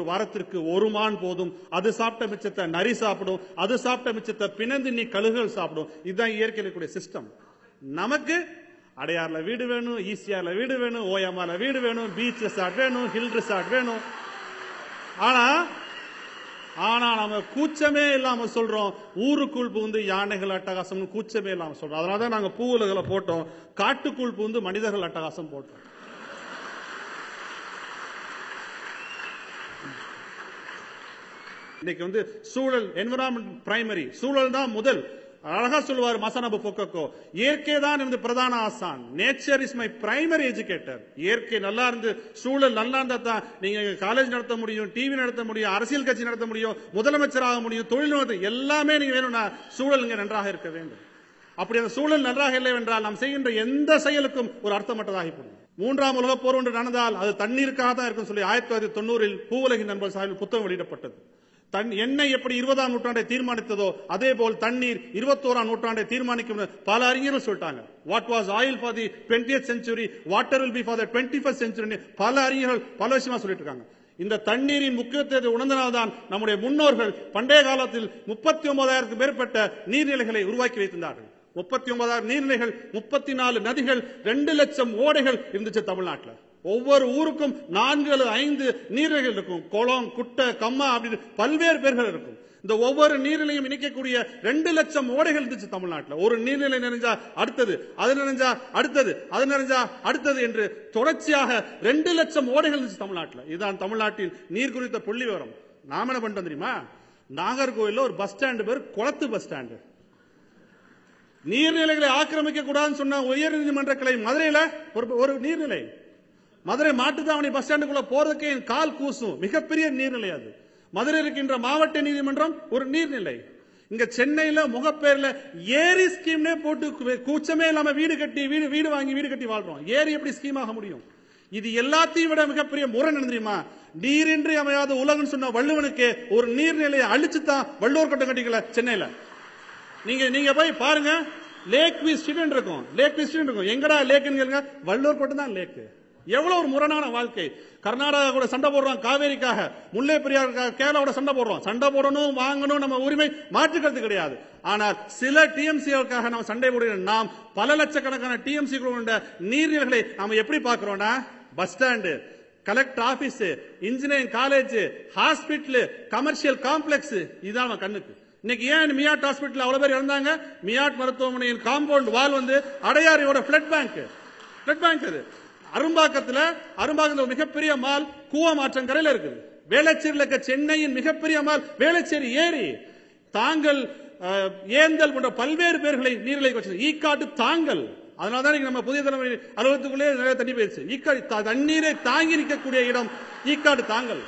ஒரு வாரத்திற்கு ஒரு மான் போதும் அது சாப்பிட்ட மிச்சத்தை நரி சாப்பிடும் அது சாப்பிட்ட மிச்சத்தை பிணந்து நீ கழுகுகள் சாப்பிடும் இதுதான் இயற்கையில் இருக்கக்கூடிய சிஸ்டம் நமக்கு அடையார்ல வீடு வேணும் ஈசிஆர்ல வீடு வேணும் ஓயாமால வீடு வேணும் பீச் ரிசார்ட் வேணும் ஹில் ரிசார்ட் வேணும் ஆனா ஆனா நம்ம கூச்சமே இல்லாம சொல்றோம் ஊருக்குள் புகுந்து யானைகள் அட்டகாசம்னு கூச்சமே இல்லாம சொல்றோம் அதனாலதான் நாங்க பூவுலகளை போட்டோம் காட்டுக்குள் புகுந்து மனிதர்கள் அட்டகாசம் போட்டோம் இன்னைக்கு வந்து சூழல் என்விரான்மெண்ட் பிரைமரி சூழல் தான் முதல் அழகா சொல்லுவார் மசனபு பொக்கோ இயற்கை தான் இந்த பிரதான ஆசான் nature is my primary educator இயற்கை நல்லா இருந்து சூழல் நல்லா இருந்தா தான் நீங்க காலேஜ் நடத்த முடியும் டிவி நடத்த முடியும் அரசியல் கட்சி நடத்த முடியும் முதலமைச்சராக முடியும் தொழில் நடத்த எல்லாமே நீங்க வேணும்னா சூழல் இங்க நன்றாக இருக்க வேண்டும் அப்படி அந்த சூழல் நன்றாக இல்லை என்றால் நாம் செய்கின்ற எந்த செயலுக்கும் ஒரு அர்த்தமற்றதாகி போடும் மூன்றாம் உலக போர் ஒன்று நடந்தால் அது தண்ணீருக்காக தான் இருக்கும் சொல்லி ஆயிரத்தி தொள்ளாயிரத்தி தொண்ணூறில் பூவுலகின் நண்பர் சார்பில் புத்தகம் வெளியிடப்பட்டது தன் எண்ணெய் எப்படி இருபதாம் நூற்றாண்டை தீர்மானித்ததோ அதே போல் தண்ணீர் இருபத்தோராம் நூற்றாண்டை தீர்மானிக்கும் பல அறிஞர்கள் சொல்லிட்டாங்க what was oil for the twenty century water will be for the twenty first century பல அறிஞர்கள் பல விஷயமா சொல்லிட்டு இருக்காங்க இந்த தண்ணீரின் முக்கியத்துவத்தை உணர்ந்தனால்தான் நம்முடைய முன்னோர்கள் பண்டைய காலத்தில் முப்பத்தி ஒன்பதாயிரத்துக்கு மேற்பட்ட நீர்நிலைகளை உருவாக்கி வைத்திருந்தார்கள் முப்பத்தி ஒன்பதாயிரம் நீர்நிலைகள் முப்பத்தி நாலு நதிகள் ரெண்டு லட்சம் ஓடைகள் இருந்துச்சு தமிழ்நாட்டில் ஒவ்வொரு ஊருக்கும் நான்கு அல்லது ஐந்து நீர்நிலைகள் இருக்கும் குளம் குட்டை கம்மா அப்படின்னு பல்வேறு பேர்கள் இருக்கும் இந்த ஒவ்வொரு நீர்நிலையும் இணைக்கக்கூடிய ரெண்டு லட்சம் ஓடைகள் இருந்துச்சு தமிழ்நாட்டில் ஒரு நீர்நிலை நிறைஞ்சா அடுத்தது அது நிறைஞ்சா அடுத்தது அது நிறைஞ்சா அடுத்தது என்று தொடர்ச்சியாக ரெண்டு லட்சம் ஓடைகள் இருந்துச்சு தமிழ்நாட்டில் இதுதான் தமிழ்நாட்டின் நீர் குறித்த புள்ளி விவரம் நாம என்ன பண்ணிட்டோம் தெரியுமா நாகர்கோவில்ல ஒரு பஸ் ஸ்டாண்டு பேர் குளத்து பஸ் ஸ்டாண்டு நீர்நிலைகளை ஆக்கிரமிக்க கூடாதுன்னு சொன்ன உயர் நீதிமன்ற கிளை மதுரையில ஒரு ஒரு நீர்நிலை மதுரை மாட்டுத்தாவணி பஸ் ஸ்டாண்டுக்குள்ள போறதுக்கு என் கால் கூசும் மிகப்பெரிய நீர்நிலை அது மதுரை இருக்கின்ற மாவட்ட நீதிமன்றம் ஒரு நீர்நிலை இங்க சென்னையில முகப்பேர்ல ஏரி ஸ்கீம்னே போட்டு கு- கூச்சமே இல்லாம வீடு கட்டி வீடு வீடு வாங்கி வீடு கட்டி வாழ்றோம் ஏரி எப்படி ஸ்கீம் ஆக முடியும் இது எல்லாத்தையும் விட மிகப்பெரிய முரண் என்ன தெரியுமா நீரின்றி அமையாத உலகம்னு சொன்ன வள்ளுவனுக்கு ஒரு நீர்நிலையை அழிச்சு தான் வள்ளுவர் கட்டம் கட்டிக்கல சென்னையில நீங்க நீங்க போய் பாருங்க லேக் வி ஸ்ட்ரீட் இருக்கும் லேக் வி ஸ்ட்ரீட் இருக்கும் எங்கடா லேக்குன்னு கேளுங்க வள்ளூர் மட்டும் தான் லேக்கு எவ்வளவு ஒரு முரணான வாழ்க்கை கர்நாடகா கூட சண்டை போடுறோம் காவேரிக்காக முல்லை பெரியாருக்காக கேரளாவோட சண்டை போடுறோம் சண்டை போடணும் வாங்கணும் நம்ம உரிமை மாற்றுக்கிறது கிடையாது ஆனால் சில டிஎம்சிகளுக்காக நம்ம சண்டை போடுகிற நாம் பல லட்சக்கணக்கான டிஎம்சி கொண்ட நீர்நிலைகளை நாம எப்படி பார்க்கிறோம்னா bus stand collector office engineering college hospital commercial complex இதுதான் நம்ம கண்ணுக்கு இன்னைக்கு ஏன் மியாட் ஹாஸ்பிட்டல் அவ்வளவு பேர் இறந்தாங்க மியாட் மருத்துவமனையின் காம்பவுண்ட் வால் வந்து அடையாறியோட பிளட் பேங்க் பிளட் பேங்க் அது அரும்பாக்கத்துல அரும்பாக்கத்துல ஒரு மிகப்பெரிய மால் கூவமாற்றம் கரையில இருக்குது வேளச்சேரியில் இருக்க சென்னையின் மிகப்பெரிய மால் வேளச்சேரி ஏரி தாங்கள் அஹ், ஏந்தல் போன்ற பல்வேறு பேர்களை நீர்நிலை வச்சு ஈக்காட்டு தாங்கல் அதனால தான் நம்ம புதிய தலைமுறை அலுவலகத்துக்குள்ளே நிறைய தண்ணி போயிருச்சு ஈக்காடு த- தண்ணீரை தாங்கி நிற்கக்கூடிய இடம் ஈக்காடு தாங்கல்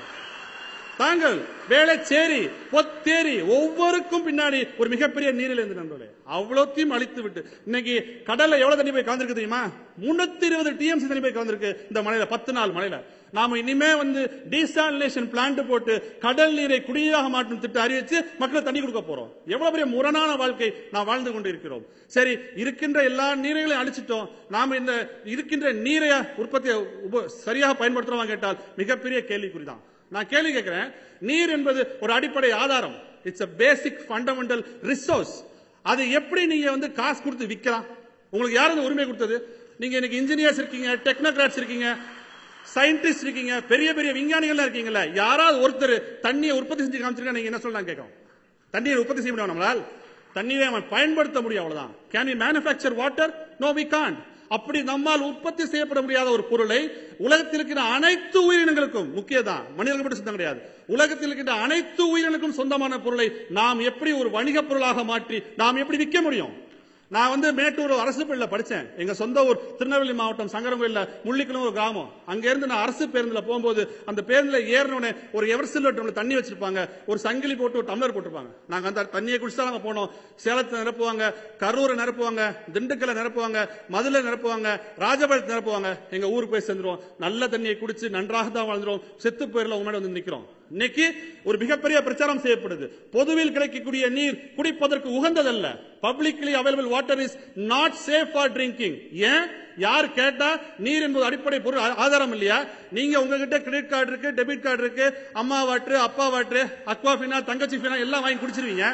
தாங்கள் வேளச்சேரி பொத்தேரி ஒவ்வொருக்கும் பின்னாடி ஒரு மிகப்பெரிய நீரில் இருந்து நண்பர்களே அவ்வளோத்தையும் அழித்து விட்டு இன்னைக்கு கடல்ல எவ்வளவு தண்ணி போய் கலந்துருக்கு தெரியுமா முன்னூத்தி இருபது டிஎம்சி தண்ணி போய் கலந்துருக்கு இந்த மலையில பத்து நாள் மலையில நாம இனிமே வந்து டீசாலினேஷன் பிளான்ட் போட்டு கடல் நீரை குடிநீராக மாற்றும் திட்டம் அறிவிச்சு மக்களுக்கு தண்ணி கொடுக்க போறோம் எவ்வளவு பெரிய முரணான வாழ்க்கை நாம் வாழ்ந்து கொண்டு இருக்கிறோம் சரி இருக்கின்ற எல்லா நீரைகளையும் அழிச்சிட்டோம் நாம இந்த இருக்கின்ற நீரை உற்பத்தியை உப- சரியாக பயன்படுத்துறோமா கேட்டால் மிகப்பெரிய கேள்விக்குறிதான் நான் கேள்வி கேட்கிறேன் நீர் என்பது ஒரு அடிப்படை ஆதாரம் it's a basic fundamental resource அது எப்படி நீங்க வந்து காசு கொடுத்து விற்கலாம் உங்களுக்கு யார் அந்த உரிமை கொடுத்தது நீங்க இன்னைக்கு இன்ஜினியர்ஸ் இருக்கீங்க டெக்னோகிராட்ஸ் இருக்கீங்க சயின்டிஸ்ட் இருக்கீங்க பெரிய பெரிய விஞ்ஞானிகள் இருக்கீங்கல்ல யாராவது ஒருத்தர் தண்ணியை உற்பத்தி செஞ்சு காமிச்சிருக்கா நீங்க என்ன சொல்லலாம் கேட்கும் தண்ணீரை உற்பத்தி செய்ய முடியும் நம்மளால் தண்ணீரை அவன் பயன்படுத்த முடியும் அவ்வளவுதான் can we manufacture water no we can அப்படி நம்மால் உற்பத்தி செய்யப்பட முடியாத ஒரு பொருளை உலகத்தில் இருக்கிற அனைத்து உயிரினங்களுக்கும் முக்கியதான் மனிதர்கள் மட்டும் சொந்தம் கிடையாது உலகத்தில் இருக்கின்ற அனைத்து உயிரினங்களுக்கும் சொந்தமான பொருளை நாம் எப்படி ஒரு வணிக பொருளாக மாற்றி நாம் எப்படி விற்க முடியும் நான் வந்து மேட்டூர் அரசு பள்ளியில படிச்சேன் எங்க சொந்த ஊர் திருநெல்வேலி மாவட்டம் சங்கரங்கோயில்ல முள்ளிக்குளம் ஒரு கிராமம் அங்க இருந்து நான் அரசு பேருந்துல போகும்போது அந்த பேருந்துல ஏறினோடனே ஒரு எவர் சில்வர் டம்ளர் தண்ணி வச்சிருப்பாங்க ஒரு சங்கிலி போட்டு ஒரு டம்ளர் போட்டிருப்பாங்க நாங்க அந்த தண்ணியை குடிச்சு நாங்க போனோம் சேலத்தை நிரப்புவாங்க கரூரை நிரப்புவாங்க திண்டுக்கல்ல நிரப்புவாங்க மதுரை நிரப்புவாங்க ராஜபாளையத்தை நிரப்புவாங்க எங்க ஊருக்கு போய் சேர்ந்துருவோம் நல்ல தண்ணியை குடிச்சு நன்றாக தான் வாழ்ந்துரும் செத்து போயிடல முன்னாடி வந்து நிக்கிறோம் இன்னைக்கு ஒரு மிகப்பெரிய பிரச்சாரம் செய்யப்படுது பொதுவில் கிடைக்கக்கூடிய நீர் குடிப்பதற்கு உகந்ததல்ல publicly available water is not safe for drinking ஏன் யார் கேட்டா நீர் என்பது அடிப்படை பொருள் ஆ- ஆதாரம் இல்லையா நீங்க உங்ககிட்ட கிரெடிட் கார்டு இருக்கு டெபிட் கார்டு இருக்கு அம்மா வாட்டர் அப்பா வாட்டர் அக்வா ஃபினா தங்கச்சி ஃபினா எல்லாம் வாங்கி குடிச்சிருவீங்க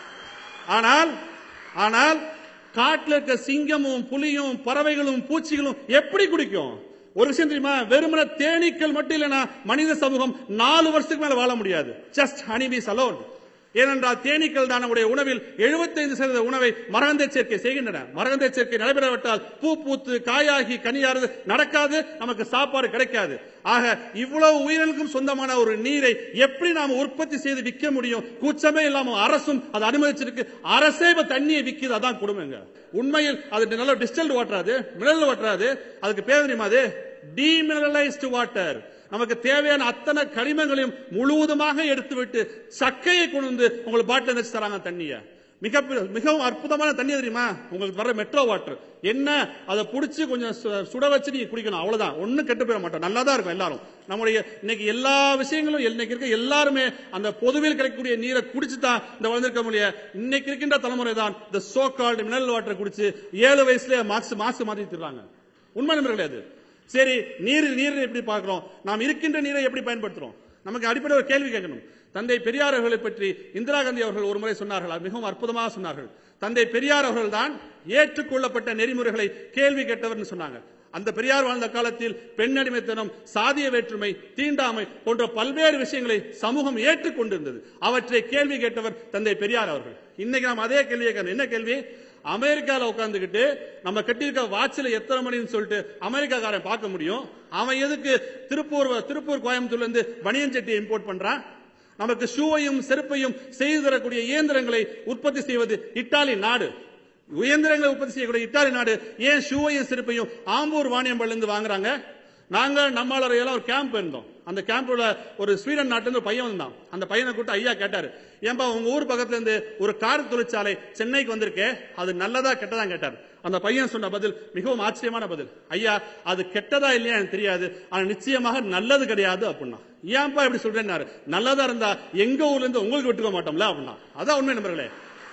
ஆனால் ஆனால் காட்டுல இருக்க சிங்கமும் புலியும் பறவைகளும் பூச்சிகளும் எப்படி குடிக்கும் ஒரு விஷயம் தெரியுமா வெறுமன தேனீக்கள் மட்டும் இல்லைன்னா மனித சமூகம் நாலு வருஷத்துக்கு மேல வாழ முடியாது ஜஸ்ட் ஹனிபீஸ் அலோன் ஏனென்றால் தேனீக்கள் தான் நம்முடைய உணவில் 75% சதவீத உணவை மரகந்த சேர்க்கை செய்கின்றன மரகந்த சேர்க்கை நடைபெறவிட்டால் பூ பூத்து காயாகி கனியாறது நடக்காது நமக்கு சாப்பாடு கிடைக்காது ஆக இவ்வளவு உயிரினுக்கும் சொந்தமான ஒரு நீரை எப்படி நாம உற்பத்தி செய்து விற்க முடியும் கூச்சமே இல்லாம அரசும் அதை அனுமதிச்சிருக்கு அரசே இப்ப தண்ணியை விக்குது அதான் கொடுமைங்க உண்மையில் அது நல்ல டிஸ்டல்டு வாட்டர் அது மினரல் வாட்டர் அது அதுக்கு பேர் தெரியுமா அது டீமினரலைஸ்டு வாட்டர் நமக்கு தேவையான அத்தனை கனிமங்களையும் முழுவதுமாக எடுத்துவிட்டு சக்கையை கொண்டு வந்து உங்களுக்கு பாட்டில் வச்சு தராங்க தண்ணிய மிக மிகவும் அற்புதமான தண்ணி தெரியுமா உங்களுக்கு வர மெட்ரோ வாட்டர் என்ன அதை புடிச்சு கொஞ்சம் சு- சுட வச்சு நீங்க குடிக்கணும் அவ்வளவுதான் ஒண்ணும் கெட்டு போயிட மாட்டோம் நல்லா தான் இருக்கும் எல்லாரும் நம்முடைய இன்னைக்கு எல்லா விஷயங்களும் இன்னைக்கு இருக்க எல்லாருமே அந்த பொதுவில் கிடைக்கக்கூடிய நீரை குடிச்சு தான் இந்த வளர்ந்திருக்க முடியும் இன்னைக்கு இருக்கின்ற தலைமுறை தான் இந்த சோ கால்டு மினரல் வாட்டர் குடிச்சு ஏழு வயசுல மாசு மாசு மாத்தி தருவாங்க உண்மை நம்பர்களே அது சரி நீர் நீர் எப்படி பார்க்கிறோம் நாம் இருக்கின்ற நீரை எப்படி பயன்படுத்துறோம் நமக்கு அடிப்படை ஒரு கேள்வி கேட்கணும் தந்தை பெரியார் அவர்களை பற்றி இந்திரா காந்தி அவர்கள் ஒரு முறை சொன்னார்கள் அது மிகவும் அற்புதமாக சொன்னார்கள் தந்தை பெரியார் அவர்கள் தான் ஏற்றுக்கொள்ளப்பட்ட நெறிமுறைகளை கேள்வி கேட்டவர்னு சொன்னாங்க அந்த பெரியார் வாழ்ந்த காலத்தில் பெண் அடிமைத்தனம் சாதிய வேற்றுமை தீண்டாமை போன்ற பல்வேறு விஷயங்களை சமூகம் ஏற்றுக்கொண்டிருந்தது அவற்றை கேள்வி கேட்டவர் தந்தை பெரியார் அவர்கள் இன்னைக்கு நாம் அதே கேள்வியை கேட்கணும் என்ன கேள்வி அமெரிக்கால உட்கார்ந்துகிட்டு நம்ம கட்டியிருக்க வாட்சில் எத்தனை மணின்னு சொல்லிட்டு அமெரிக்காக்காரன் பார்க்க முடியும் அவன் எதுக்கு திருப்பூர் திருப்பூர் கோயம்புத்தூர்ல இருந்து பனியன் சட்டியை இம்போர்ட் பண்றான் நமக்கு ஷூவையும் செருப்பையும் செய்து தரக்கூடிய இயந்திரங்களை உற்பத்தி செய்வது இத்தாலி நாடு இயந்திரங்களை உற்பத்தி செய்யக்கூடிய இத்தாலி நாடு ஏன் ஷூவையும் செருப்பையும் ஆம்பூர் வாணியம்பள்ளில இருந்து வாங்குறாங்க நாங்க நம்மளால எல்லாம் ஒரு கேம்ப் இருந்தோம் அந்த கேம்ப்ல ஒரு ஸ்வீடன் நாட்டுல இருந்து ஒரு பையன் வந்தான் அந்த பையனை கூப்பிட்டு ஐயா கேட்டாரு ஏன்பா உங்க ஊர் பக்கத்துல இருந்து ஒரு கார் தொழிற்சாலை சென்னைக்கு வந்திருக்கே அது நல்லதா கெட்டதா கேட்டார் அந்த பையன் சொன்ன பதில் மிகவும் ஆச்சரியமான பதில் ஐயா அது கெட்டதா இல்லையா எனக்கு தெரியாது ஆனா நிச்சயமாக நல்லது கிடையாது அப்படின்னா ஏன்பா இப்படி சொல்றேன்னாரு நல்லதா இருந்தா எங்க ஊர்ல இருந்து உங்களுக்கு விட்டுக்க மாட்டோம்ல அப்படின்னா அதான் உண்மை நண்பர்களே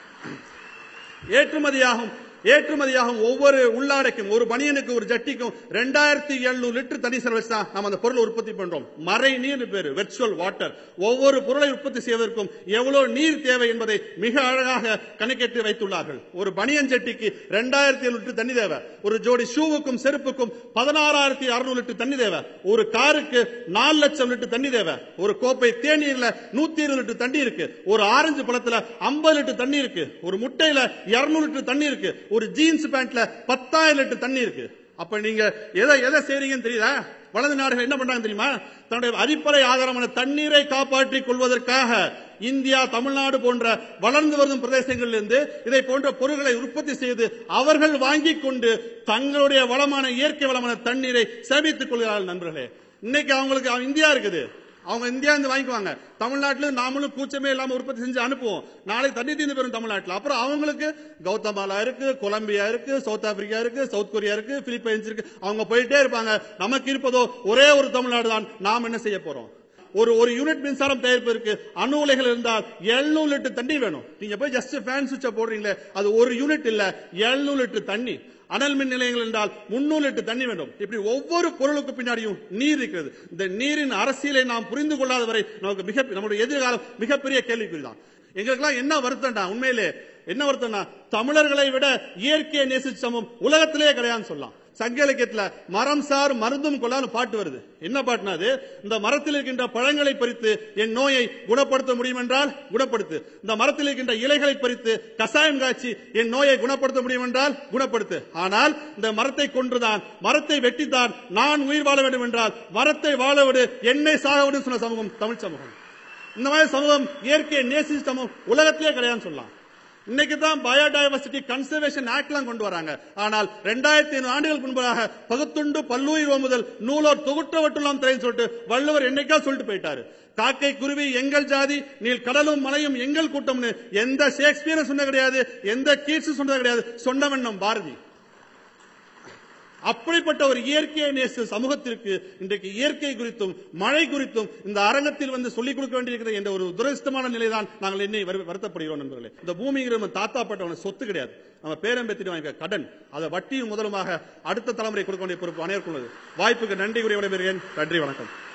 ஏற்றுமதியாகும் ஏற்றுமதியாகும் ஒவ்வொரு உள்ளாடைக்கும் ஒரு பனியனுக்கு ஒரு ஜட்டிக்கும் ரெண்டாயிரத்தி எழுநூறு லிட்டர் தண்ணி செலவழிச்சு தான் நம்ம அந்த பொருளை உற்பத்தி பண்றோம் மறை நீர் பேரு வெர்ச்சுவல் வாட்டர் ஒவ்வொரு பொருளை உற்பத்தி செய்வதற்கும் எவ்வளவு நீர் தேவை என்பதை மிக அழகாக கணக்கிட்டு வைத்துள்ளார்கள் ஒரு பனியன் ஜட்டிக்கு ரெண்டாயிரத்தி எழுநூறு லிட்டர் தண்ணி தேவை ஒரு ஜோடி ஷூவுக்கும் செருப்புக்கும் பதினாறாயிரத்தி அறுநூறு லிட்டர் தண்ணி தேவை ஒரு காருக்கு நாலு லட்சம் லிட்டர் தண்ணி தேவை ஒரு கோப்பை தேநீர்ல நூத்தி இருபது லிட்டர் தண்ணி இருக்கு ஒரு ஆரஞ்சு பழத்துல ஐம்பது லிட்டர் தண்ணி இருக்கு ஒரு முட்டையில இருநூறு லிட்டர் தண்ணி இருக்கு ஒரு ஜீன்ஸ் பேண்ட்ல பத்தாயிரம் லிட்டர் தண்ணி இருக்கு அப்ப நீங்க எதை எதை செய்றீங்கன்னு தெரியுதா வலது நாடுகள் என்ன பண்றாங்க தெரியுமா தன்னுடைய அடிப்படை ஆதாரமான தண்ணீரை காப்பாற்றிக் கொள்வதற்காக இந்தியா தமிழ்நாடு போன்ற வளர்ந்து வரும் பிரதேசங்களில் இருந்து இதை போன்ற பொருட்களை உற்பத்தி செய்து அவர்கள் வாங்கிக் கொண்டு தங்களுடைய வளமான இயற்கை வளமான தண்ணீரை சேமித்துக் கொள்கிறார்கள் நண்பர்களே இன்னைக்கு அவங்களுக்கு அவ- இந்தியா இருக்குது அவங்க இந்தியா இருந்து வாங்கிக்குவாங்க தமிழ்நாட்டுல நாமளும் கூச்சமே இல்லாம உற்பத்தி செஞ்சு அனுப்புவோம் நாளைக்கு தண்ணி தீர்ந்து பெறும் தமிழ்நாட்டுல அப்புறம் அவங்களுக்கு கௌதமாலா இருக்கு கொலம்பியா இருக்கு சவுத் ஆப்பிரிக்கா இருக்கு சவுத் கொரியா இருக்கு பிலிப்பைன்ஸ் இருக்கு அவங்க போயிட்டே இருப்பாங்க நமக்கு இருப்பதோ ஒரே ஒரு தமிழ்நாடு தான் நாம் என்ன செய்ய போறோம் ஒரு ஒரு யூனிட் மின்சாரம் தயாரிப்பதற்கு அணு உலைகள் இருந்தால் 700 லிட்டர் தண்ணி வேணும் நீங்க போய் ஜஸ்ட் ஃபேன் சுவிட்ச போடுறீங்களே அது ஒரு யூனிட் இல்ல 700 லிட்டர் தண்ணி அனல் மின் நிலையங்கள் என்றால் 300 லிட்டர் தண்ணி வேண்டும் இப்படி ஒவ்வொரு பொருளுக்கு பின்னாடியும் நீர் இருக்கிறது இந்த நீரின் அரசியலை நாம் புரிந்து கொள்ளாத வரை நமக்கு மிக நம்முடைய எதிர்காலம் மிகப்பெரிய கேள்விக்குறிதான் எங்களுக்கெல்லாம் என்ன வருத்தம்டா உண்மையிலே என்ன வருத்தம்னா தமிழர்களை விட இயற்கையை நேசிச்ச சமம் உலகத்திலேயே கிடையாதுன்னு சொல்லலாம் சங்க இலக்கியத்துல மரம் சார் மருந்தும் கொள்ளான்னு பாட்டு வருது என்ன பாட்டுனா அது இந்த மரத்தில் இருக்கின்ற பழங்களை பறித்து என் நோயை குணப்படுத்த முடியும் என்றால் குணப்படுத்து இந்த மரத்தில் இருக்கின்ற இலைகளை பறித்து கசாயம் காய்ச்சி என் நோயை குணப்படுத்த முடியும் என்றால் குணப்படுத்து ஆனால் இந்த மரத்தை கொன்றுதான் மரத்தை வெட்டித்தான் நான் உயிர் வாழ வேண்டும் என்றால் மரத்தை வாழ விடு என்னை சாக விடு சொன்ன சமூகம் தமிழ் சமூகம் இந்த மாதிரி சமூகம் இயற்கையை நேசிச்ச சமூகம் உலகத்திலே கிடையாதுன்னு சொல்லலாம் இன்னைக்கு தான் பயோடைவர்சிட்டி கன்சர்வேஷன் ஆக்ட்லாம் கொண்டு வராங்க ஆனால் ரெண்டாயிரத்தி ஐநூறு ஆண்டுகளுக்கு முன்பதாக பகுத்துண்டு பல்லுயிர் முதல் நூலோர் தொகுற்றவட்டுலாம் திரைன்னு சொல்லிட்டு வள்ளுவர் என்னைக்கா சொல்லிட்டு போயிட்டாரு காக்கை குருவி எங்கள் ஜாதி நீல் கடலும் மலையும் எங்கள் கூட்டம்னு எந்த ஷேக்ஸ்பியரும் சொன்ன கிடையாது எந்த கீட்ஸும் சொன்னது கிடையாது சொன்னவன் நம் பாரதி அப்படிப்பட்ட ஒரு இயற்கையை நேச சமூகத்திற்கு இன்றைக்கு இயற்கை குறித்தும் மழை குறித்தும் இந்த அரங்கத்தில் வந்து சொல்லிக் கொடுக்க வேண்டியிருக்கிற என்ற ஒரு துரதிருஷ்டமான நிலைதான் நாங்கள் என்னை வரு- வருத்தப்படுகிறோம் நண்பர்களே இந்த பூமிங்கிற நம்ம தாத்தா பட்டவன சொத்து கிடையாது நம்ம பேரம்பேத்திட்டு வாங்கிக்க கடன் அதை வட்டியும் முதலுமாக அடுத்த தலைமுறை கொடுக்க வேண்டிய பொறுப்பு அனைவருக்கும் உள்ளது வாய்ப்புக்கு நன்றி கூறிய விடைபெறுகிறேன் நன்றி வணக்கம்